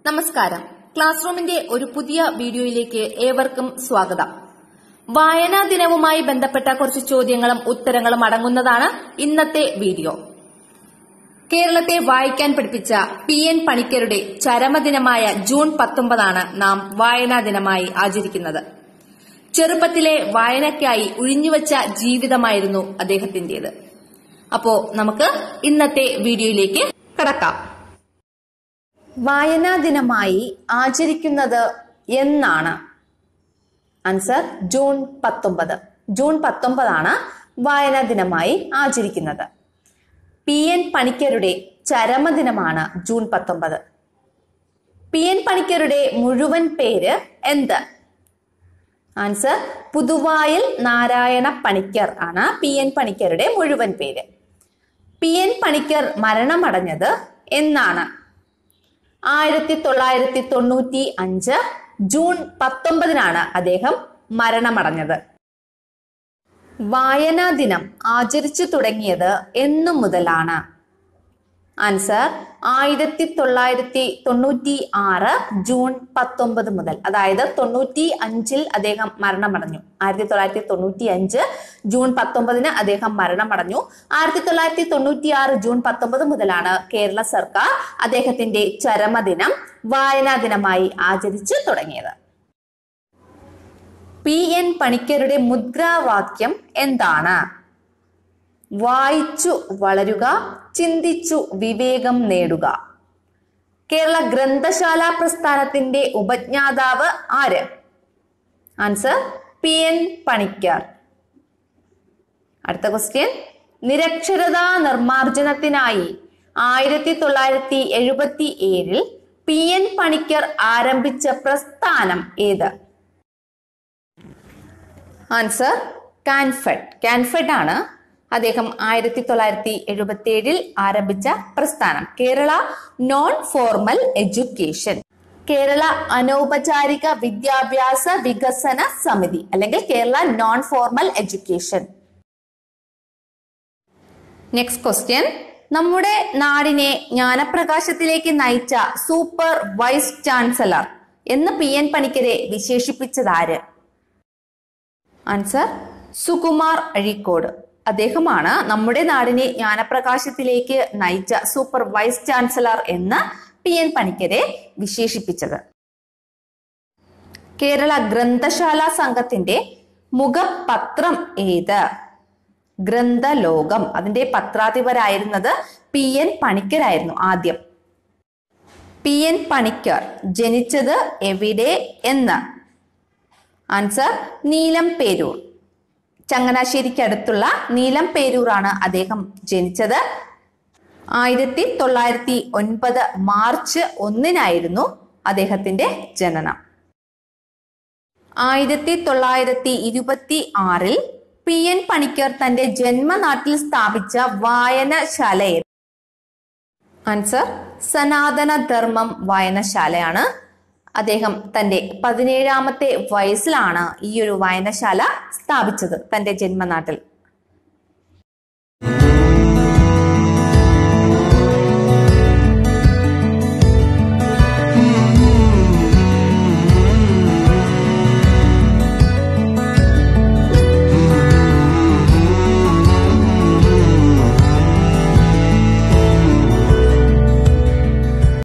നമസ്കാരം ക്ലാസ് റൂമിന്റെ ഒരു പുതിയ വീഡിയോയിലേക്ക് ഏവർക്കും സ്വാഗതം വായനാ ദിനവുമായി ബന്ധപ്പെട്ട കുറച്ച് ചോദ്യങ്ങളും ഉത്തരങ്ങളും അടങ്ങുന്നതാണ് ഇന്നത്തെ വീഡിയോ കേരളത്തെ വായിക്കാൻ പഠിപ്പിച്ച പി എൻ പണിക്കരുടെ ചരമദിനമായ ജൂൺ പത്തൊമ്പതാണ് നാം വായനാ ദിനമായി ആചരിക്കുന്നത് ചെറുപ്പത്തിലെ വായനയ്ക്കായി ഉഴിഞ്ഞുവച്ച ജീവിതമായിരുന്നു അദ്ദേഹത്തിന്റേത് അപ്പോ നമുക്ക് ഇന്നത്തെ വീഡിയോയിലേക്ക് കടക്കാം വായനാ ദിനമായി ആചരിക്കുന്നത് എന്നാണ് ആൻസർ ജൂൺ പത്തൊമ്പത് ജൂൺ പത്തൊമ്പതാണ് വായനാ ദിനമായി ആചരിക്കുന്നത് പി എൻ പണിക്കരുടെ ചരമദിനമാണ് ജൂൺ പത്തൊമ്പത് പി എൻ പണിക്കരുടെ മുഴുവൻ പേര് എന്ത് ആൻസർ പുതുവായിൽ നാരായണ പണിക്കർ ആണ് പി എൻ പണിക്കരുടെ മുഴുവൻ പേര് പി എൻ പണിക്കർ മരണമടഞ്ഞത് എന്നാണ് ആയിരത്തി തൊള്ളായിരത്തി തൊണ്ണൂറ്റി അഞ്ച് ജൂൺ പത്തൊമ്പതിനാണ് അദ്ദേഹം മരണമടഞ്ഞത് വായനാ ദിനം ആചരിച്ചു തുടങ്ങിയത് എന്നു മുതലാണ് ആൻസർ ആയിരത്തി തൊള്ളായിരത്തി തൊണ്ണൂറ്റി ആറ് ജൂൺ പത്തൊമ്പത് മുതൽ അതായത് തൊണ്ണൂറ്റി അഞ്ചിൽ അദ്ദേഹം മരണമടഞ്ഞു ആയിരത്തി തൊള്ളായിരത്തി തൊണ്ണൂറ്റി അഞ്ച് ജൂൺ പത്തൊമ്പതിന് അദ്ദേഹം മരണമടഞ്ഞു ആയിരത്തി തൊള്ളായിരത്തി തൊണ്ണൂറ്റി ആറ് ജൂൺ പത്തൊമ്പത് മുതലാണ് കേരള സർക്കാർ അദ്ദേഹത്തിന്റെ ചരമദിനം വായനാ ദിനമായി ആചരിച്ചു തുടങ്ങിയത് പി എൻ പണിക്കരുടെ മുദ്രാവാക്യം എന്താണ് വായിച്ചു വളരുക ചിന്തിച്ചു വിവേകം നേടുക കേരള ഗ്രന്ഥശാല പ്രസ്ഥാനത്തിന്റെ ഉപജ്ഞാതാവ് ആര് ആൻസർ പി എൻ പണിക്കർ അടുത്ത ക്വസ്റ്റ്യൻ നിരക്ഷരതാ നിർമാർജനത്തിനായി ആയിരത്തി തൊള്ളായിരത്തി എഴുപത്തി ഏഴിൽ പി എൻ പണിക്കർ ആരംഭിച്ച പ്രസ്ഥാനം ഏത് ആൻസർ കാൻഫെഡ് കാൻഫെഡ് ആണ് അദ്ദേഹം ആയിരത്തി തൊള്ളായിരത്തി എഴുപത്തി ഏഴിൽ ആരംഭിച്ച പ്രസ്ഥാനം Kerala non formal education Kerala അനൗപചാരിക വിദ്യാഭ്യാസ വികസന സമിതി അല്ലെങ്കിൽ Kerala non formal education next question നമ്മുടെ നാടിനെ ജ്ഞാനപ്രകാശത്തിലേക്ക് നയിച്ച സൂപ്പർ വൈസ് ചാൻസലർ എന്ന് പി എൻ പണിക്കരെ വിശേഷിപ്പിച്ചതാര് ആൻസർ സുകുമാർ അഴീക്കോട് അദ്ദേഹമാണ് നമ്മുടെ നാടിനെ ജ്ഞാനപ്രകാശത്തിലേക്ക് നയിച്ച സൂപ്പർ വൈസ് ചാൻസലർ എന്ന് പി എൻ പണിക്കരെ വിശേഷിപ്പിച്ചത് കേരള ഗ്രന്ഥശാല സംഘത്തിന്റെ മുഖപത്രം ഏത് ഗ്രന്ഥലോകം അതിന്റെ പത്രാധിപരായിരുന്നത് പി എൻ പണിക്കരായിരുന്നു ആദ്യം പി എൻ പണിക്കർ ജനിച്ചത് എവിടെ എന്ന് ആൻസർ നീലം പേരൂർ ചങ്ങനാശ്ശേരിക്ക് അടുത്തുള്ള നീലം പേരൂറാണ് അദ്ദേഹം ജനിച്ചത് ആയിരത്തി തൊള്ളായിരത്തി ഒൻപത് മാർച്ച് ഒന്നിനായിരുന്നു അദ്ദേഹത്തിന്റെ ജനനം ആയിരത്തി തൊള്ളായിരത്തി ഇരുപത്തി ആറിൽ പി എൻ പണിക്കർ തന്റെ ജന്മനാട്ടിൽ സ്ഥാപിച്ച വായനശാല ആൻസർ സനാതന ധർമ്മം വായനശാലയാണ് അദ്ദേഹം തന്റെ പതിനേഴാമത്തെ വയസ്സിലാണ് ഈ ഒരു വായനശാല സ്ഥാപിച്ചത് തന്റെ ജന്മനാട്ടിൽ